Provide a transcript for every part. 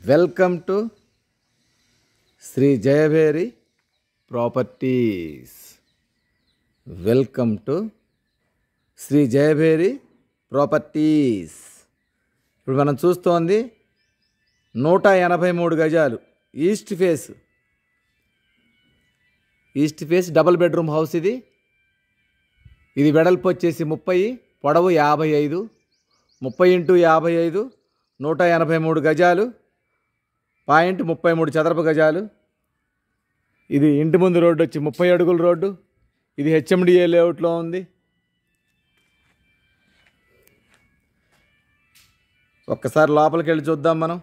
welcome to Shri Jayabheri properties welcome to Shri Jayabheri properties ఇప్పుడు మనం చూస్తోంది నూట ఎనభై మూడు గజాలు east face east face double bedroom house ఇది ఇది వెడల్పు వచ్చేసి ముప్పై పొడవు యాభై ఐదు ముప్పై ఇంటూ యాభై ఐదు నూట ఎనభై మూడు గజాలు పాయింట్ ముప్పై మూడు చదరపు గజాలు ఇది ఇంటి ముందు రోడ్డు వచ్చి ముప్పై అడుగుల రోడ్డు ఇది హెచ్ఎండిఏ లేఅవుట్లో ఉంది ఒక్కసారి లోపలికి వెళ్ళి చూద్దాం మనం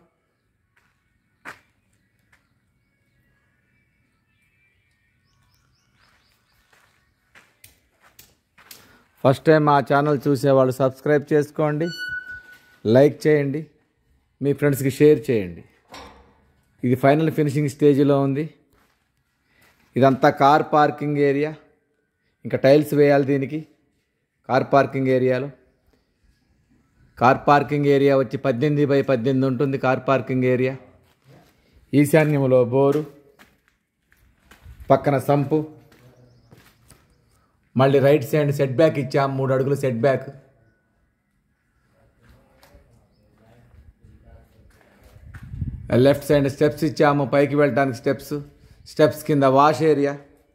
ఫస్ట్ టైం మా ఛానల్ చూసేవాళ్ళు సబ్స్క్రైబ్ చేసుకోండి లైక్ చేయండి మీ ఫ్రెండ్స్కి షేర్ చేయండి ఇది ఫైనల్ ఫినిషింగ్ స్టేజ్లో ఉంది ఇదంతా కార్ పార్కింగ్ ఏరియా ఇంకా టైల్స్ వేయాలి దీనికి కార్ పార్కింగ్ ఏరియాలో కార్ పార్కింగ్ ఏరియా వచ్చి పద్దెనిమిది బై పద్దెనిమిది ఉంటుంది కార్ పార్కింగ్ ఏరియా ఈశాన్యంలో బోరు పక్కన సంపు మళ్ళీ రైట్ సైడ్ సెట్ బ్యాక్ ఇచ్చాం మూడు అడుగులు set back left side steps ఇచ్చాము పైకి వెళ్ళడానికి స్టెప్స్ స్టెప్స్ కింద వాష్ ఏరియా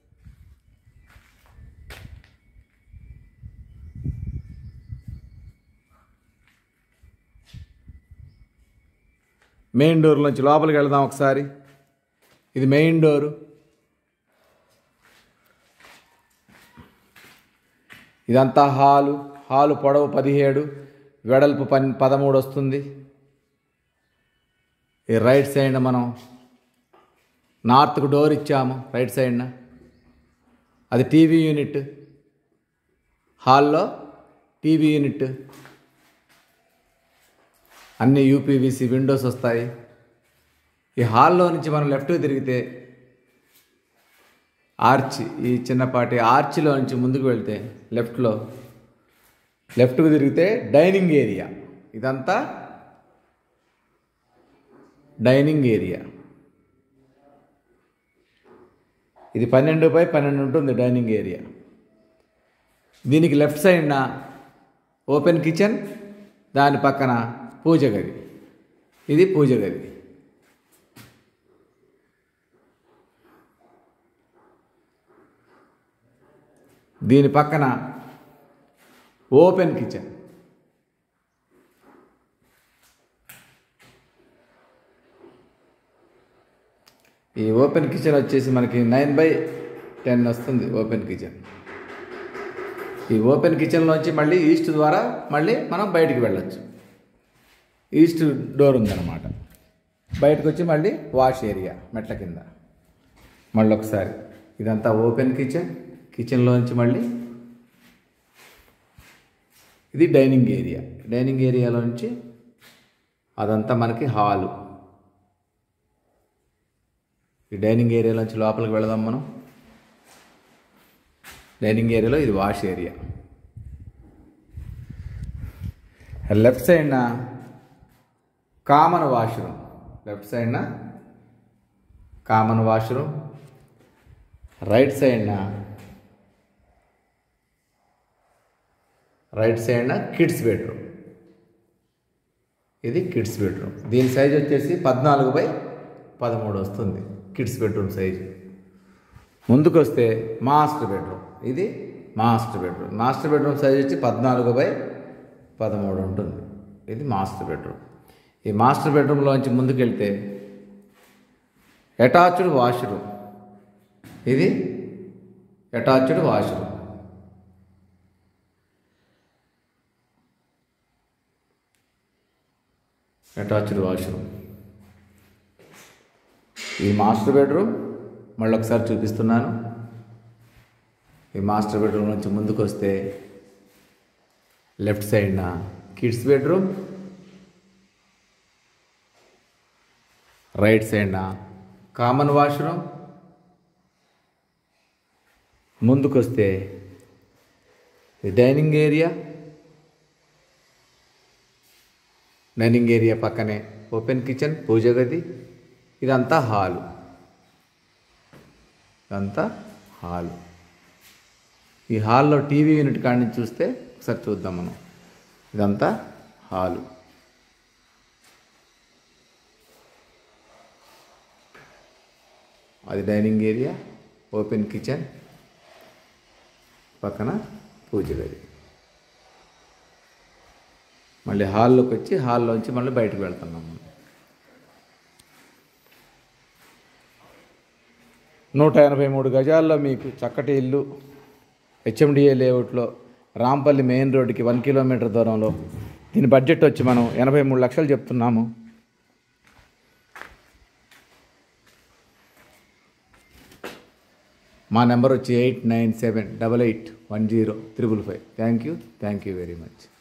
మెయిన్ డోర్ నుంచి లోపలికి వెళ్దాం ఒకసారి ఇది మెయిన్ డోరు ఇదంతా హాలు హాలు పొడవు పదిహేడు వెడల్పు పన్ పదమూడు వస్తుంది ఈ రైట్ సైడ్ మనం నార్త్కు డోర్ ఇచ్చాము రైట్ సైడ్న అది టీవీ యూనిట్ హాల్లో టీవీ యూనిట్ అన్ని యూపీవీసీ విండోస్ వస్తాయి ఈ హాల్లో నుంచి మనం లెఫ్ట్కి తిరిగితే ఆర్చ్ ఈ చిన్నపాటి ఆర్చ్లో నుంచి ముందుకు వెళ్తే లెఫ్ట్లో లెఫ్ట్కు తిరిగితే డైనింగ్ ఏరియా ఇదంతా డైనింగ్ ఏరియా ఇది పన్నెండు బై పన్నెండు ఉంటుంది డైనింగ్ ఏరియా దీనికి లెఫ్ట్ సైడ్న ఓపెన్ కిచెన్ దాని పక్కన పూజ గది ఇది పూజ గది దీని పక్కన ఓపెన్ కిచెన్ ఈ ఓపెన్ కిచెన్ వచ్చేసి మనకి నైన్ బై టెన్ వస్తుంది ఓపెన్ కిచెన్ ఈ ఓపెన్ కిచెన్లోంచి మళ్ళీ ఈస్ట్ ద్వారా మళ్ళీ మనం బయటికి వెళ్ళొచ్చు ఈస్ట్ డోర్ ఉందన్నమాట బయటకు వచ్చి మళ్ళీ వాష్ ఏరియా మెట్ల కింద మళ్ళీ ఒకసారి ఇదంతా ఓపెన్ కిచెన్ కిచెన్లోంచి మళ్ళీ ఇది డైనింగ్ ఏరియా డైనింగ్ ఏరియాలో నుంచి అదంతా మనకి హాలు ఈ డైనింగ్ ఏరియాలోంచి లోపలికి వెళదాం మనం డైనింగ్ ఏరియాలో ఇది వాష్ ఏరియా లెఫ్ట్ సైడ్న కామన్ వాష్రూమ్ లెఫ్ట్ సైడ్న కామన్ వాష్రూమ్ రైట్ సైడ్న రైట్ సైడ్న కిడ్స్ బెడ్రూమ్ ఇది కిడ్స్ బెడ్రూమ్ దీని సైజ్ వచ్చేసి పద్నాలుగు బై పదమూడు వస్తుంది కిడ్స్ బెడ్రూమ్ సైజు ముందుకు వస్తే మాస్టర్ బెడ్రూమ్ ఇది master bedroom master bedroom size వచ్చి పద్నాలుగు బై పదమూడు ఉంటుంది ఇది మాస్టర్ బెడ్రూమ్ ఈ మాస్టర్ బెడ్రూమ్లోంచి ముందుకు వెళ్తే అటాచ్డ్ వాష్రూమ్ ఇది అటాచ్డ్ వాష్రూమ్ అటాచ్డ్ వాష్రూమ్ ఈ మాస్టర్ బెడ్రూమ్ మళ్ళీ ఒకసారి చూపిస్తున్నాను ఈ మాస్టర్ బెడ్రూమ్ నుంచి ముందుకు వస్తే లెఫ్ట్ సైడ్న కిడ్స్ బెడ్రూమ్ రైట్ సైడ్న కామన్ వాష్రూమ్ ముందుకు వస్తే డైనింగ్ ఏరియా డైనింగ్ ఏరియా పక్కనే ఓపెన్ కిచెన్ పూజ గది ఇదంతా హాలు ఇదంతా హాలు ఈ హాల్లో టీవీ యూనిట్ కాడి నుంచి చూస్తే ఒకసారి చూద్దాం మనం ఇదంతా హాలు అది డైనింగ్ ఏరియా ఓపెన్ కిచెన్ పక్కన పూజ గది మళ్ళీ హాల్లోకి వచ్చి హాల్లోంచి మళ్ళీ బయటకు వెళ్తున్నాం మనం నూట ఎనభై మూడు గజాల్లో మీకు చక్కటి ఇల్లు హెచ్ఎండిఏ లేఅవుట్లో రాంపల్లి మెయిన్ రోడ్డుకి వన్ కిలోమీటర్ దూరంలో దీని బడ్జెట్ వచ్చి మనం ఎనభై మూడు లక్షలు చెప్తున్నాము మా నెంబర్ వచ్చి eight nine seven double eight one zero triple five thank you thank you very much